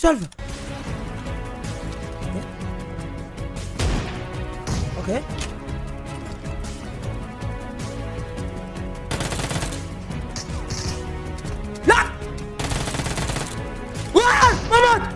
السالفه اوكي لا واه ما مات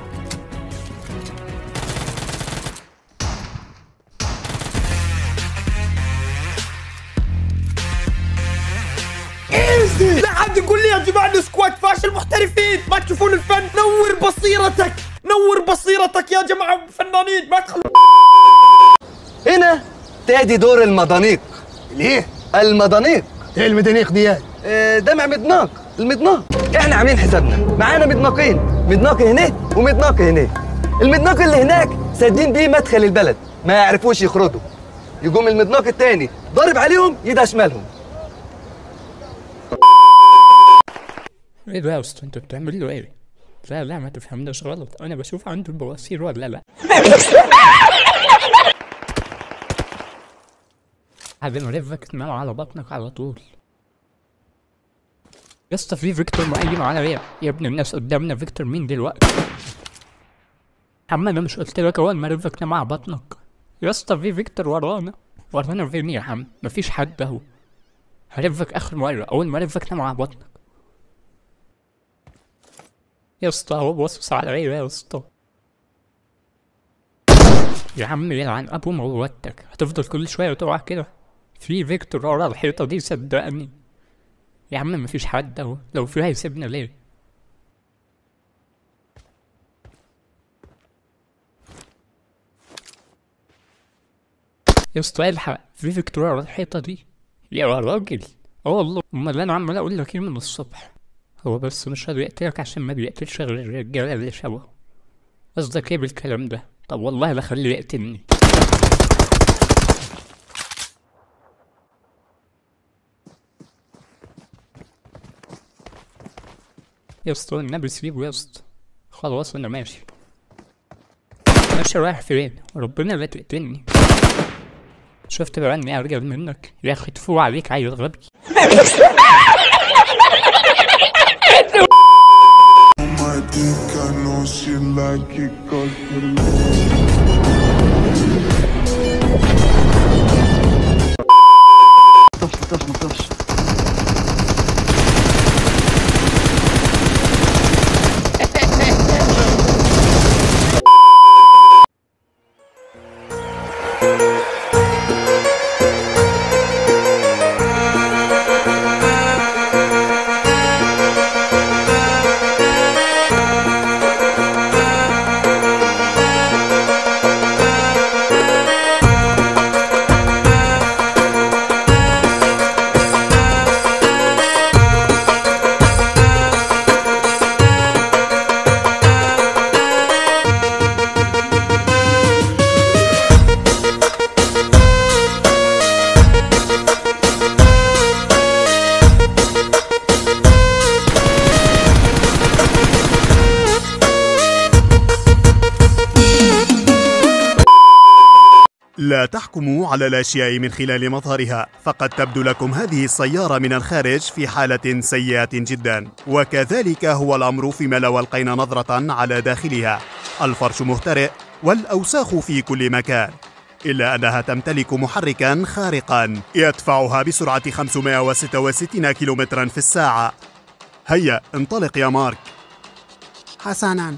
ايزي لا حد يقول لي يا جماعه انه سكواد فاشل محترفين ما تشوفون الفن نور بصيرتك نور بصيرتك يا جماعه فنانين ما تخلوا هنا تادي دور المضانيق ليه؟ المضانيق ايه المدنيق دي آه، دمع مدناق المدناق احنا عاملين حسابنا معانا مدناقين مدناق هنا ومدناق هنا المدناق اللي هناك سادين بيه مدخل البلد ما يعرفوش يخرجوا يقوم المدناق التاني ضارب عليهم يدها شمالهم ايه ده يا اسطى انتوا بتعملوا ايه؟ لا لا ما تفهمناش غلط انا بشوف عنده بواسير ولا لا بعدين ريفك تنام على بطنك على طول يا اسطى في فيكتور مقيم معانا ليه؟ يا ابن الناس قدامنا فيكتور مين دلوقتي؟ عم انا مش قلت لك اول ما ريفك تنام على بطنك يا اسطى في فيكتور ورانا ورانا فين يا عم؟ مفيش حد اهو هرفك اخر مرة اول ما ريفك تنام على بطنك يا اسطى هو باصص على ايه يا اسطى يا عم يلعن ابو موتك هتفضل كل شويه تقع كده في فيكتور ورا الحيطه دي صدقني يا عم مفيش حد اهو لو في هيسيبنا ليه يا اسطى الحق في فيكتور ورا الحيطه دي يا راجل اه والله امال انا عمال اقول لك ايه من الصبح هو بس مش راضي يقتلك عشان ما بيقتلش غير الرجالة اللي شبهه قصدك ايه بالكلام ده؟ طب والله لا خليه يقتلني يا اسطى النبي سيبه يا اسطى خلاص انا ماشي ماشي رايح فين ربنا لا تقتلني شفت بقى اني ارجل منك يا اخي تفوق عليك عيل غبي my dick, I know she like it cause you طفش طفش طفش لا تحكموا على الأشياء من خلال مظهرها فقد تبدو لكم هذه السيارة من الخارج في حالة سيئة جدا وكذلك هو الأمر فيما لو ألقينا نظرة على داخلها الفرش مهترئ والأوساخ في كل مكان إلا أنها تمتلك محركا خارقا يدفعها بسرعة 566 كيلومترا في الساعة هيا انطلق يا مارك حسنا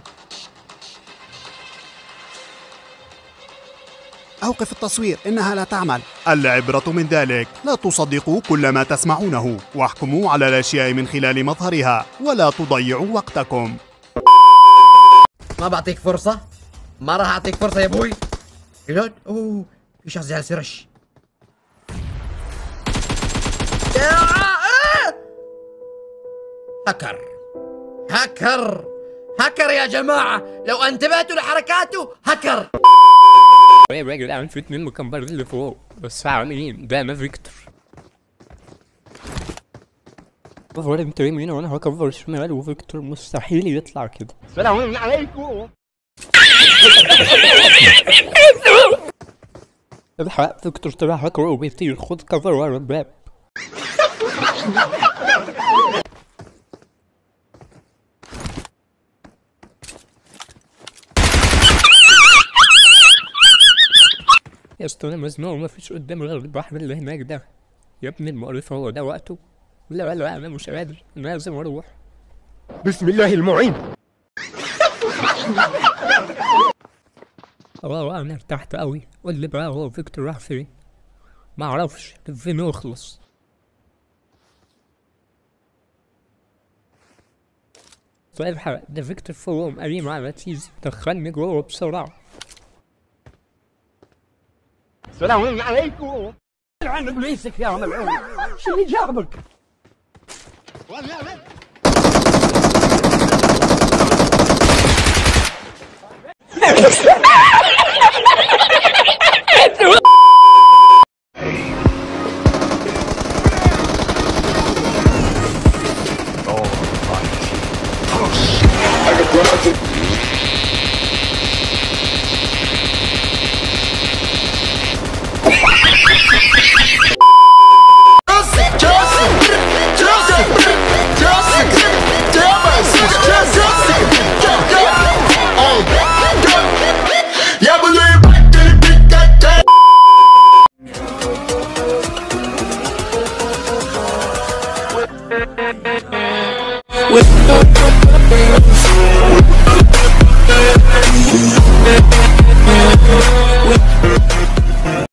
أوقف التصوير إنها لا تعمل العبرة من ذلك لا تصدقوا كل ما تسمعونه واحكموا على الأشياء من خلال مظهرها ولا تضيعوا وقتكم ما بعطيك فرصة ما راح أعطيك فرصة يا أبوي ريلود أوه في شخص جالس يرش يا- آه! هكر هكر هكر يا جماعة لو انتبهتوا لحركاته هكر ايه يا جدعان في اتنين مكمبرين اللي فوق بس عاملين ده انا فيكتور كفر انت يمين وانا هكفر شمال وفيكتور مستحيل يطلع كده السلام عليكم الحق فيكتور طلع هكر وبيطير خد كفر ورا الباب يا اسطى انا مزنوق ومفيش قدامي غير البحر اللي هناك ده يا ابني المقرف هو ده وقته لا لا انا مش قادر انا لازم اروح بسم الله المعين اه انا ارتحت قوي قول لي بقى هو فيكتور راح فين ما اعرفش فين يخلص طيب حق ده فيكتور فوق قريب على تيزي دخلني جوه بسرعة السلام عليكم عن ابليسك يا ملعون شو اللي جابك